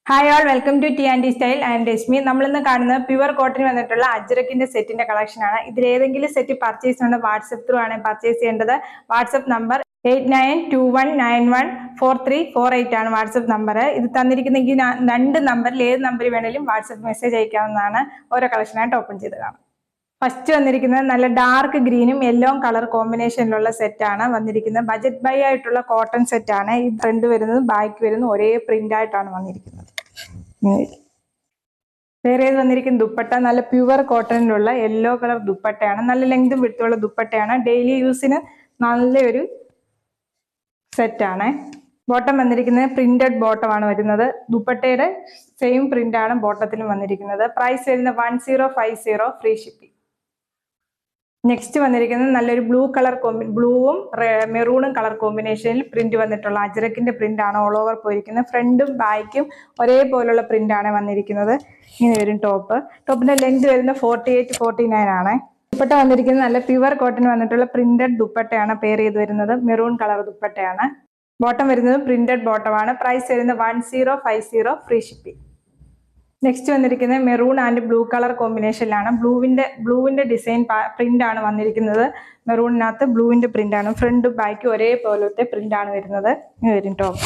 Hi all welcome to T and style and Rashmi നമ്മളിന്ന് കാണുന്നത് pure cotton വന്നിട്ടുള്ള അജ്രക്കിന്റെ സെറ്റിന്റെ കളക്ഷൻ ആണ് ഇതിൽ ഏതെങ്കിലും സെറ്റ് പർച്ചേസ് ഉണ്ട് വാട്സപ്പ് ത്രൂ ആണ് പർച്ചേസ് ചെയ്യേണ്ടത് WhatsApp number eight nine two one nine one four three four eight ആണ് വാട്സപ്പ് നമ്പർ ഇത് തന്നിരിക്കുന്ന ഈ ന- രണ്ട് നമ്പറിൽ ഏത് നമ്പർ വേണേലും വാട്സപ്പ് മെസ്സേജ് അയക്കാവുന്നതാണ് ഓരോ കളക്ഷനായിട്ട് ഓപ്പൺ ചെയ്ത് കാണാം ഫസ്റ്റ് വന്നിരിക്കുന്നത് നല്ല ഡാർക്ക് ഗ്രീനും യെല്ലോ കളർ കോമ്പിനേഷനിലുള്ള സെറ്റ് ആണ് വന്നിരിക്കുന്നത് ബജറ്റ് ബൈ ആയിട്ടുള്ള കോട്ടൺ സെറ്റ് ആണ് ഈ ഫ്രണ്ട് വരുന്നത് ബാക്ക് വരുന്നത് ഒരേ പ്രിന്റ് ആയിട്ടാണ് വന്നിരിക്കുന്നത് ഇങ്ങനെ വരും. വേറെ ഏത് വന്നിരിക്കുന്ന ദുപ്പട്ട നല്ല പ്യുവർ കോട്ടണിലുള്ള യെല്ലോ കളർ ദുപ്പട്ടയാണ് നല്ല ലെങ്തും വിടുത്തുള്ള ദുപ്പട്ടയാണ് ഡെയിലി യൂസിന് നല്ലൊരു സെറ്റാണ് ബോട്ടം വന്നിരിക്കുന്നത് പ്രിന്റഡ് ബോട്ടമാണ് വരുന്നത് ദുപ്പട്ടയുടെ സെയിം പ്രിന്റ് ആണ് ബോട്ടത്തിലും വന്നിരിക്കുന്നത് പ്രൈസ് വരുന്നത് one zero five zero free shipping next വന്നിരിക്കുന്നത് നല്ലൊരു ബ്ലൂ കളർ കോമ്പി ബ്ലൂവും മെറൂണും കളർ കോമ്പിനേഷനിൽ പ്രിന്റ് വന്നിട്ടുള്ള അജരക്കിന്റെ പ്രിന്റ് ആണ് ഓൾ ഓവർ പോയിരിക്കുന്നത് ഫ്രണ്ടും ബാക്കും ഒരേപോലുള്ള പ്രിന്റ് ആണ് വന്നിരിക്കുന്നത് ഇങ്ങനെ വരും ടോപ്പ് ടോപ്പിന്റെ ലെങ്ത് വരുന്നത് ഫോർട്ടി എയ്റ്റ് ഫോർട്ടി നയൻ ആണ് ദുപ്പട്ട വന്നിരിക്കുന്നത് നല്ല പ്യുവർ കോട്ടൺ വന്നിട്ടുള്ള പ്രിന്റഡ് ദുപ്പട്ടയാണ് പെയർ ചെയ്ത് വരുന്നത് മെറൂൺ കളർ ദുപ്പട്ടയാണ് ബോട്ടം വരുന്നത് പ്രിന്റഡ് ബോട്ടമാണ് പ്രൈസ് വരുന്നത് one zero five zero free shipping next വന്നിരിക്കുന്നത് മെറൂൺ ആൻഡ് ബ്ലൂ കളർ കോമ്പിനേഷനിലാണ് ബ്ലൂവിന്റെ ബ്ലൂവിന്റെ ഡിസൈൻ പ്രിന്റ് ആണ് വന്നിരിക്കുന്നത് മെറൂണിനകത്ത് ബ്ലൂവിന്റെ പ്രിന്റ് ആണ് ഫ്രണ്ട് ബാക്ക് ഒരേപോലത്തെ പ്രിന്റ് ആണ് വരുന്നത് ഇങ്ങനെ വരും ടോപ്പ്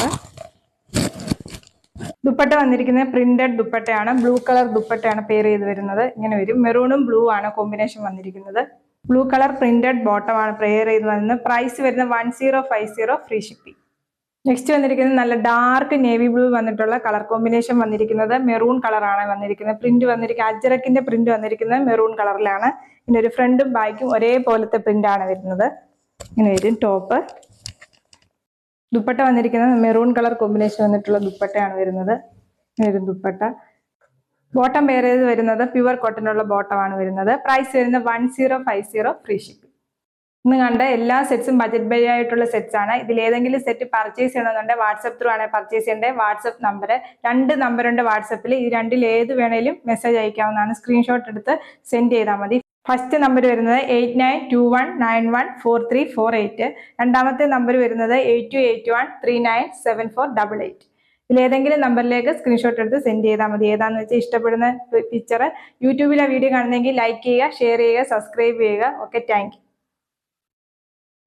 ദുപ്പട്ട വന്നിരിക്കുന്നത് പ്രിന്റഡ് ദുപ്പട്ടയാണ് ബ്ലൂ കളർ ദുപ്പട്ടയാണ് പെയർ ചെയ്ത് വരുന്നത് ഇങ്ങനെ വരും മെറൂണും ബ്ലൂ ആണ് കോമ്പിനേഷൻ വന്നിരിക്കുന്നത് ബ്ലൂ കളർ പ്രിന്റഡ് ബോട്ടമാണ് പെയർ ചെയ്ത് വരുന്നത് പ്രൈസ് വരുന്നത് one zero five zero free shipping next വന്നിരിക്കുന്നത് നല്ല ഡാർക്ക് നേവി ബ്ലൂ വന്നിട്ടുള്ള കളർ കോമ്പിനേഷൻ വന്നിരിക്കുന്നത് മെറൂൺ കളറാണ് വന്നിരിക്കുന്നത് പ്രിന്റ് വന്നിരിക്കുന്നത് അജറക്കിന്റെ പ്രിന്റ് വന്നിരിക്കുന്നത് മെറൂൺ കളറിലാണ് പിന്നെ ഒരു ഫ്രണ്ടും ബാക്കും ഒരേപോലത്തെ പ്രിന്റ് ആണ് വരുന്നത് ഇങ്ങനെ വരും ടോപ്പ് ദുപ്പട്ട വന്നിരിക്കുന്നത് മെറൂൺ കളർ കോമ്പിനേഷൻ വന്നിട്ടുള്ള ദുപ്പട്ടയാണ് വരുന്നത് ഇങ്ങനെ വരും ദുപ്പട്ട ബോട്ടം പെയർ ചെയ്ത് വരുന്നത് പ്യുവർ കോട്ടനുള്ള ബോട്ടമാണ് വരുന്നത് പ്രൈസ് വരുന്നത് one zero five zero free shipping ഇന്ന് കണ്ട എല്ലാ സെറ്റ്സും ബജറ്റ് ബൈ ആയിട്ടുള്ള സെറ്റ്സ് ആണ് ഇതിൽ ഏതെങ്കിലും സെറ്റ് പർച്ചേസ് ചെയ്യണമെന്നുണ്ടെങ്കിൽ വാട്സപ്പ് ത്രൂ ആണ് പർച്ചേസ് ചെയ്യേണ്ടത് വാട്സപ്പ് നമ്പർ രണ്ട് നമ്പറുണ്ട് വാട്സപ്പിൽ ഈ രണ്ടിൽ ഏത് വേണേലും മെസ്സേജ് അയക്കാവുന്നതാണ് സ്ക്രീൻഷോട്ട് എടുത്ത് സെൻഡ് ചെയ്താൽ മതി ഫസ്റ്റ് നമ്പർ വരുന്നത് eight nine two one nine one four three four eight രണ്ടാമത്തെ നമ്പർ വരുന്നത് eight two eight one three nine seven four double eight ഇതിൽ ഏതെങ്കിലും നമ്പറിലേക്ക് സ്ക്രീൻഷോട്ട് എടുത്ത് സെൻഡ് ചെയ്താൽ മതി ഏതാണെന്ന് വെച്ചാൽ ഇഷ്ടപ്പെടുന്ന പിക്ചർ യൂട്യൂബിലെ വീഡിയോ കാണുന്നെങ്കിൽ ലൈക്ക് ചെയ്യുക ഷെയർ ചെയ്യുക സബ്സ്ക്രൈബ് ചെയ്യുക ഓക്കെ താങ്ക് യു